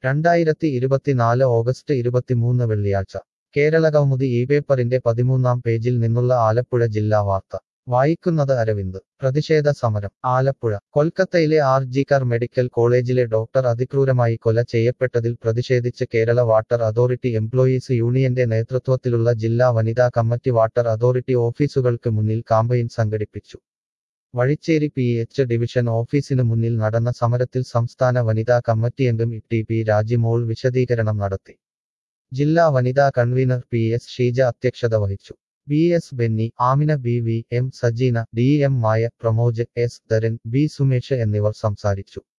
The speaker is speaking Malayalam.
രണ്ടായിരത്തി ഇരുപത്തിനാല് ഓഗസ്റ്റ് ഇരുപത്തിമൂന്ന് വെള്ളിയാഴ്ച കേരള കൗമുദി ഈ പേപ്പറിന്റെ പതിമൂന്നാം പേജിൽ നിന്നുള്ള ആലപ്പുഴ ജില്ലാ വാർത്ത വായിക്കുന്നത് അരവിന്ദ് പ്രതിഷേധ സമരം ആലപ്പുഴ കൊൽക്കത്തയിലെ ആർ ജിക്കാർ മെഡിക്കൽ കോളേജിലെ ഡോക്ടർ അതിക്രൂരമായി കൊല ചെയ്യപ്പെട്ടതിൽ പ്രതിഷേധിച്ച് കേരള വാട്ടർ അതോറിറ്റി എംപ്ലോയീസ് യൂണിയന്റെ നേതൃത്വത്തിലുള്ള ജില്ലാ വനിതാ കമ്മിറ്റി വാട്ടർ അതോറിറ്റി ഓഫീസുകൾക്ക് മുന്നിൽ കാമ്പയിൻ സംഘടിപ്പിച്ചു വഴിച്ചേരി പി എച്ച് ഡിവിഷൻ ഓഫീസിനു മുന്നിൽ നടന്ന സമരത്തിൽ സംസ്ഥാന വനിതാ കമ്മിറ്റിയംഗം ടി പി രാജിമോൾ വിശദീകരണം നടത്തി ജില്ലാ വനിതാ കൺവീനർ പി എസ് ഷീജ അധ്യക്ഷത വഹിച്ചു B S Benny Amina B V M Sajeena D M Maya Pramoj S Dharan B Sumesh എന്നിവർ സംസാരിച്ചു